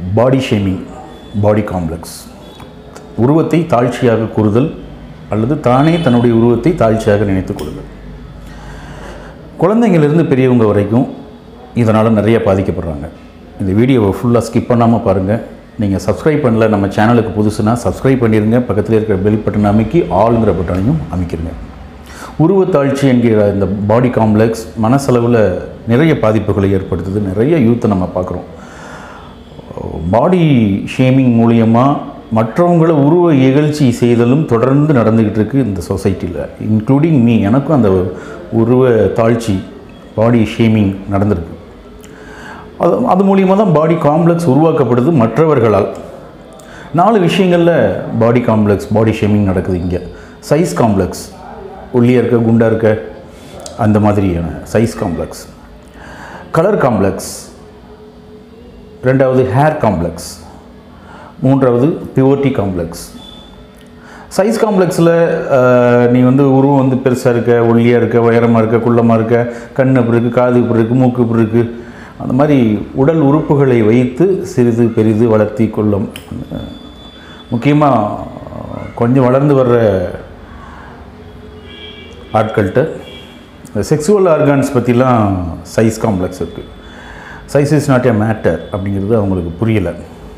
body shaming பாடி complex உருவத்தை தாழ்ச்சியாக கூறுதல் அல்லது தானே தன்னுடைய உருவத்தை தாழ்ச்சியாக நினைத்துக் கொள்ளுதல் குழந்தைங்களிலிருந்து பெரியவங்க வரைக்கும் இதனால் நிறைய பாதிக்கப்படுறாங்க இந்த வீடியோவை ஃபுல்லாக ஸ்கிப் பண்ணாமல் பாருங்கள் நீங்கள் சப்ஸ்கிரைப் பண்ணல நம்ம சேனலுக்கு புதுசுனா சப்ஸ்கிரைப் பண்ணிடுங்க பக்கத்தில் இருக்கிற பெல் பட்டன் அமைக்கி ஆளுங்கிற பட்டனையும் அமைக்கிருங்க உருவத்தாழ்ச்சி என்கிற இந்த பாடி காம்ப்ளெக்ஸ் மனசளவில் நிறைய பாதிப்புகளை ஏற்படுத்துது நிறைய யூத்தை நம்ம பார்க்குறோம் பாடி ஷேமிங் மூலியமாக மற்றவங்கள உருவ இகழ்ச்சி செய்தலும் தொடர்ந்து நடந்துக்கிட்டு இருக்குது இந்த சொசைட்டியில் இன்க்ளூடிங் மீ எனக்கும் அந்த உருவ தாழ்ச்சி பாடி ஷேமிங் நடந்திருக்கு அது அது மூலியமாக தான் பாடி காம்ப்ளெக்ஸ் உருவாக்கப்படுது மற்றவர்களால் நாலு விஷயங்களில் பாடி காம்ப்ளெக்ஸ் பாடி ஷேமிங் நடக்குது இங்கே சைஸ் காம்ப்ளெக்ஸ் ஒல்லியாக இருக்க குண்டாக இருக்க அந்த மாதிரியான சைஸ் காம்ப்ளெக்ஸ் கலர் காம்ப்ளெக்ஸ் ரெண்டாவது ஹேர் காம்ப்ளெக்ஸ் மூன்றாவது பியூரிட்டி காம்ப்ளெக்ஸ் சைஸ் காம்ப்ளெக்ஸில் நீ வந்து உருவம் வந்து பெருசாக இருக்க ஒல்லியாக இருக்க உயரமாக இருக்க குள்ளமாக இருக்க கண் அப்படி இருக்குது காது இப்படி இருக்குது மூக்கு இப்படி இருக்குது அந்த மாதிரி உடல் உறுப்புகளை வைத்து சிறிது பெரிது வளர்த்தி கொள்ளும் முக்கியமாக கொஞ்சம் வளர்ந்து வர்ற ஆட்கள்கிட்ட இந்த செக்ஸுவல் ஆர்கான்ஸ் பற்றிலாம் சைஸ் காம்ப்ளெக்ஸ் இருக்குது size is not a matter அப்படிங்கிறது அவங்களுக்கு புரியலை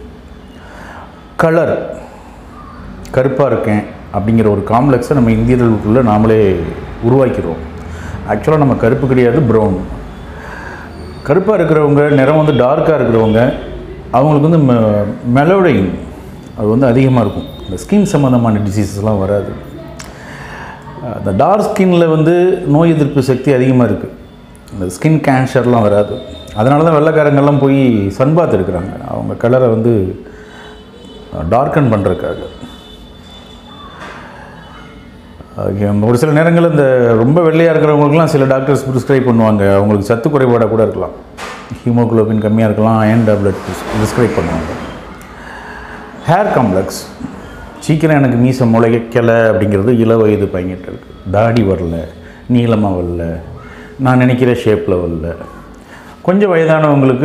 கலர் கருப்பாக இருக்கேன் அப்படிங்கிற ஒரு காம்ப்ளெக்ஸை நம்ம இந்தியர்களுக்குள்ளே நாமளே உருவாக்கிறோம் ஆக்சுவலாக நம்ம கருப்பு கிடையாது ப்ரௌன் கருப்பாக இருக்கிறவங்க நிறம் வந்து டார்க்காக இருக்கிறவங்க அவங்களுக்கு வந்து மெ மெலோடைன் அது வந்து அதிகமாக இருக்கும் இந்த ஸ்கின் சம்மந்தமான டிசீசஸ்லாம் வராது அந்த டார்க் ஸ்கின்னில் வந்து நோய் எதிர்ப்பு சக்தி அதிகமாக இருக்குது இந்த ஸ்கின் கேன்சர்லாம் வராது அதனால தான் வெள்ளைக்காரங்கெல்லாம் போய் சன்பாத் எடுக்கிறாங்க அவங்க கலரை வந்து டார்க்கன் பண்ணுறதுக்காக ஒரு சில நேரங்களில் இந்த ரொம்ப வெள்ளையாக இருக்கிறவங்களுக்குலாம் சில டாக்டர்ஸ் ப்ரிஸ்கிரைப் பண்ணுவாங்க அவங்களுக்கு சத்து குறைபாடாக கூட இருக்கலாம் ஹீமோகுளோபின் கம்மியாக இருக்கலாம் அயன் டேப்லெட் ப்ரிஸ்கிரைப் பண்ணுவாங்க ஹேர் காம்ப்ளெக்ஸ் சீக்கிரம் எனக்கு மீசை முளைக்கலை அப்படிங்கிறது இள வயது பையன்கிட்ட இருக்குது தாடி வரல நீளமாக வரல நான் நினைக்கிற ஷேப்பில் வரல கொஞ்சம் வயதானவங்களுக்கு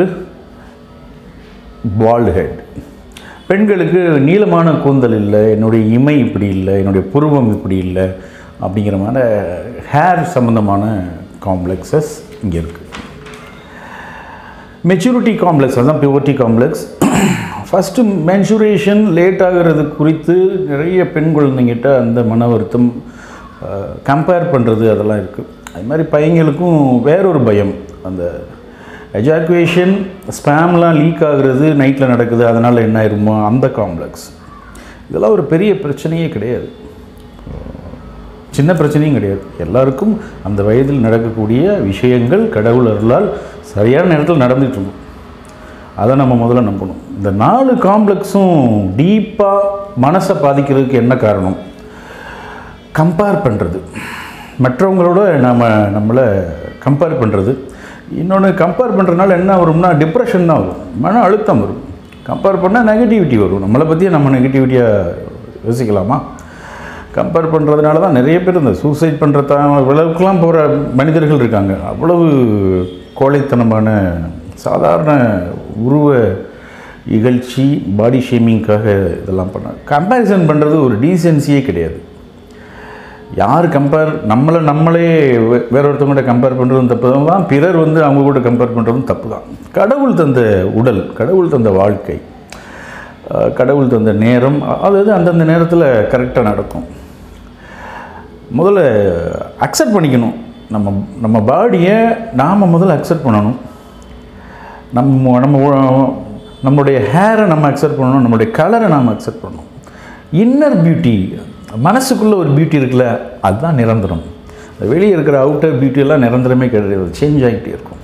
பால்டு ஹெட் பெண்களுக்கு நீளமான கூந்தல் இல்லை என்னுடைய இமை இப்படி இல்லை என்னுடைய புருவம் இப்படி இல்லை அப்படிங்கிற மாதிரி ஹேர் சம்மந்தமான காம்ப்ளெக்ஸஸ் இங்கே இருக்குது மெச்சூரிட்டி காம்ப்ளெக்ஸ் அதுதான் purity complex first menstruation late ஆகிறது குறித்து நிறைய பெண் குழந்தைங்கிட்ட அந்த மன வருத்தம் கம்பேர் பண்ணுறது அதெல்லாம் இருக்குது அது மாதிரி பையங்களுக்கும் வேறொரு பயம் அந்த எஜாக்குவேஷன் ஸ்பேம்லாம் லீக் ஆகுறது நைட்டில் நடக்குது அதனால் என்ன ஆயிருமோ அந்த காம்ப்ளெக்ஸ் இதெல்லாம் ஒரு பெரிய பிரச்சனையே கிடையாது சின்ன பிரச்சனையும் கிடையாது எல்லாருக்கும் அந்த வயதில் நடக்கக்கூடிய விஷயங்கள் கடவுள் அருளால் சரியான நேரத்தில் நடந்துகிட்டு இருக்கும் அதை நம்ம முதல்ல நம்பணும் இந்த நாலு காம்ப்ளெக்ஸும் டீப்பாக மனசை பாதிக்கிறதுக்கு என்ன காரணம் கம்பேர் பண்ணுறது மற்றவங்களோட நாம் நம்மளை கம்பேர் பண்ணுறது இன்னொன்று கம்பேர் பண்ணுறதுனால என்ன வரும்னா டிப்ரெஷன் தான் வரும் மன அழுத்தம் வரும் கம்பேர் பண்ணால் நெகட்டிவிட்டி வரும் நம்மளை பற்றியே நம்ம நெகட்டிவிட்டியாக யோசிக்கலாமா கம்பேர் பண்ணுறதுனால தான் நிறைய பேர் இந்த சூசைட் பண்ணுற த விளவுக்கெலாம் போகிற மனிதர்கள் இருக்காங்க அவ்வளவு கோழைத்தனமான சாதாரண உருவ இகழ்ச்சி பாடி ஷேமிங்காக இதெல்லாம் பண்ணாங்க கம்பேரிசன் பண்ணுறது ஒரு டீசென்சியே கிடையாது யார் கம்பேர் நம்மளை நம்மளே வே- வேற ஒருத்தவங்கள்ட்ட கம்பேர் பண்ணுறதும் தப்பு தான் பிறர் வந்து அவங்க கூட கம்பேர் பண்ணுறதும் தப்பு தான் கடவுள் தந்த உடல் கடவுள் தந்த வாழ்க்கை அஹ், கடவுள் தந்த நேரம் அ- அதாவது அந்தந்த நேரத்தில் கரெக்டாக நடக்கும் முதல்ல அக்செப்ட் பண்ணிக்கணும் நம்ம நம்ம பாடியை நாம் முதல்ல அக்செப்ட் பண்ணணும் நம்ம நம்ம உ- நம்மளுடைய ஹேரை நம்ம அக்செப்ட் பண்ணணும் நம்மளுடைய கலரை நாம் அக்செப்ட் பண்ணணும் இன்னர் பியூட்டி மனசுக்குள்ளே ஒரு பியூட்டி இருக்குல்ல அதுதான் நிரந்தரம் இந்த வெளியே இருக்கிற அவுட்டர் பியூட்டியெல்லாம் நிரந்தரமே கிடையாது சேஞ்ச் ஆகிட்டே இருக்கும்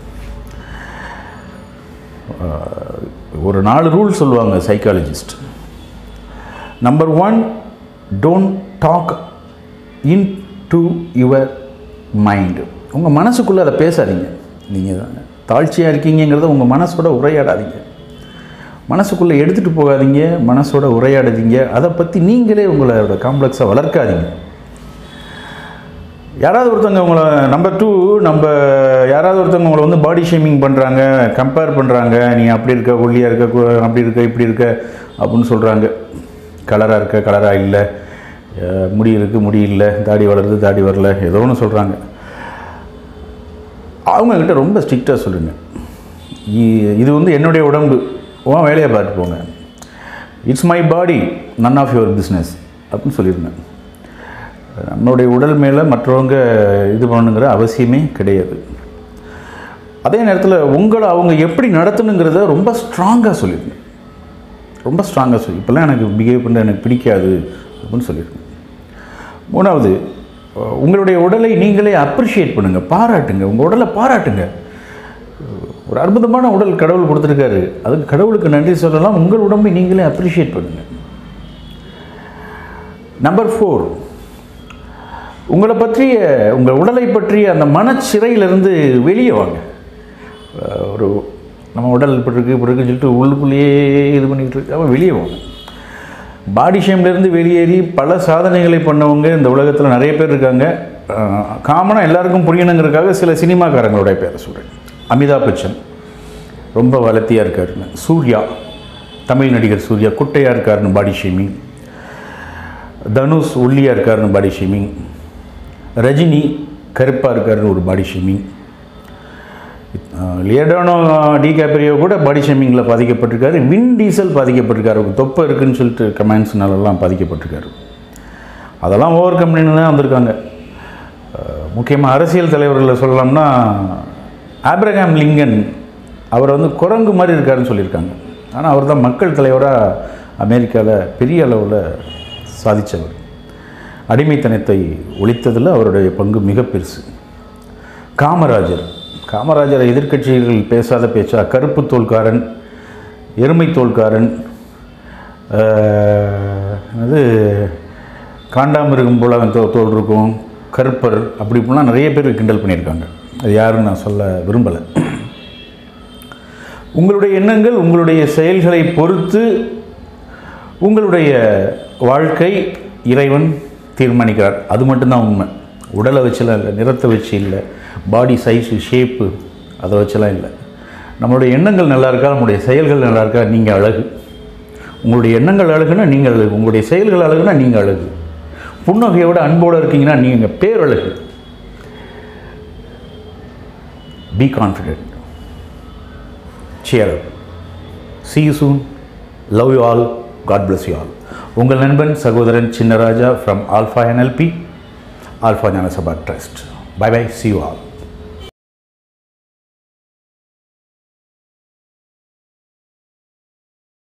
அஹ், ஒரு நாலு ரூல் சொல்லுவாங்க psychologist number one don't talk in to your mind உங்கள் மனசுக்குள்ளே அதை பேசாதீங்க நீங்கள் தாழ்ச்சியாக இருக்கீங்கிறத உங்கள் மனசோட உரையாடாதீங்க மனசுக்குள்ளே எடுத்துகிட்டு போகாதீங்க மனசோட உரையாடாதீங்க அதை பற்றி நீங்களே உங்களோட காம்ப்ளெக்ஸை வளர்க்காதீங்க யாராவது ஒருத்தவங்க உங்களை நம்பர் டூ நம்ம யாராவது ஒருத்தவங்க உங்களை வந்து பாடி ஷேமிங் பண்ணுறாங்க கம்பேர் பண்ணுறாங்க நீ அப்படி இருக்க ஒல்லியாக இருக்க கு- அப்படி இருக்க இப்படி இருக்க அப்படின்னு சொல்கிறாங்க கலராக இருக்க கலராக இல்லை அஹ் முடி இருக்குது முடி இல்லை தாடி வளருது தாடி வரல ஏதோ ஒன்று சொல்கிறாங்க அவங்கக்கிட்ட ரொம்ப ஸ்ட்ரிக்டாக சொல்லுங்கள் இது வந்து என்னுடைய உடம்பு உன் வேலையை பார்த்து போங்க it's my body none of your business அப்படின்னு சொல்லியிருந்தேன் நம்மளுடைய உடல் மேலே மற்றவங்க இது பண்ணணுங்கிற அவசியமே கிடையாது அதே நேரத்தில் உங்களை அவங்க எப்படி நடத்தணுங்கிறத ரொம்ப ஸ்ட்ராங்காக சொல்லியிருந்தேன் ரொம்ப ஸ்ட்ராங்காக சொல்லி இப்போல்லாம் எனக்கு பிஹேவ் பண்ண எனக்கு பிடிக்காது அப்படின்னு சொல்லியிருக்கேன் மூணாவது அஹ், உங்களுடைய உடலை நீங்களே அப்ரிஷியேட் பண்ணுங்கள் பாராட்டுங்க உங்கள் உடலை பாராட்டுங்க ஒரு அற்புதமான உடல் கடவுள் கொடுத்துருக்காரு அதுக்கு கடவுளுக்கு நன்றி சொல்லலாம் உங்கள் உடம்பை நீங்களே அப்ரிஷியேட் பண்ணுங்கள் நம்பர் ஃபோர் உங்களை பற்றிய உங்கள் உடலை பற்றிய அந்த மனச்சிறையிலிருந்து வெளியே வாங்க அஹ் ஒரு நம்ம உடல் இப்படி இருக்கு இப்படி இருக்குன்னு சொல்லிட்டு உள்ளுக்குள்ளேயே இது பண்ணிக்கிட்டு இருக்காம வெளியே வாங்க பாடி ஷேம்லேருந்து வெளியேறி பல சாதனைகளை பண்ணவங்க இந்த உலகத்தில் நிறைய பேர் இருக்காங்க காமனாக எல்லாருக்கும் புரியணுங்கிறதுக்காக சில சினிமாக்காரங்களுடைய பேரை சொல்கிறேன் அமிதாப் பச்சன் ரொம்ப வளர்த்தியாக இருக்காருன்னு சூர்யா தமிழ் நடிகர் சூர்யா குட்டையாக இருக்காருன்னு பாடி ஷேமிங் தனுஷ் ஒல்லியாக இருக்காருன்னு பாடி ஷேமிங் ரஜினி கருப்பாக இருக்காருன்னு ஒரு பாடி ஷேமிங் லியடானோ டிகேப்ரியோ கூட பாடி ஷேமிங்கில் பாதிக்கப்பட்டிருக்காரு வின் டீசல் பாதிக்கப்பட்டிருக்காரு அவருக்கு தொப்பை இருக்குன்னு சொல்லிட்டு கமெண்ட்ஸ்னாலெல்லாம் பாதிக்கப்பட்டிருக்காரு அதெல்லாம் ஓவர் கம்பெனின்னு தான் வந்திருக்காங்க முக்கியமாக அரசியல் தலைவர்களை சொல்லலாம்னா ஆப்ரஹாம் லிங்கன் அவர் வந்து குரங்கு மாதிரி இருக்காருன்னு சொல்லியிருக்காங்க ஆனால் அவர் தான் மக்கள் தலைவராக அமெரிக்காவில் பெரிய அளவில் சாதித்தவர் அடிமைத்தனத்தை ஒழித்ததில் அவருடைய பங்கு மிக பெருசு காமராஜர் காமராஜரை எதிர்க்கட்சிகள் பேசாத பேச்சா கருப்பு தோல்காரன் எருமை தோல்காரன் ஆஹ், அது காண்டாமிருகம் போல் அவன் தோ தோல் இருக்கும் கருப்பர் அப்படி இப்படிலாம் நிறைய பேர் கிண்டல் பண்ணியிருக்காங்க அது யாருன்னு நான் சொல்ல விரும்பலை உங்களுடைய எண்ணங்கள் உங்களுடைய செயல்களை பொறுத்து உங்களுடைய வாழ்க்கை இறைவன் தீர்மானிக்கிறார் அது மட்டும்தான் உண்மை உடலை வச்செல்லாம் இல்லை நிறத்தை வச்சு இல்லை பாடி சைஸு ஷேப்பு அதை வச்செல்லாம் இல்லை நம்மளுடைய எண்ணங்கள் நல்லா இருக்கா நம்மளுடைய செயல்கள் நல்லா இருக்கா நீங்கள் அழகு உங்களுடைய எண்ணங்கள் அழகுனா நீங்கள் அழகு உங்களுடைய செயல்கள் அழகுனா நீங்கள் அழகு புன்னகையோட அன்போடு இருக்கீங்கன்னா நீங்கள் பேரழகு be confident cheer see you soon love you all God bless you all உங்கள் நண்பன் சகோதரன் Chinnaraja from alpha NLP alpha ஞானசபா trust bye bye see you all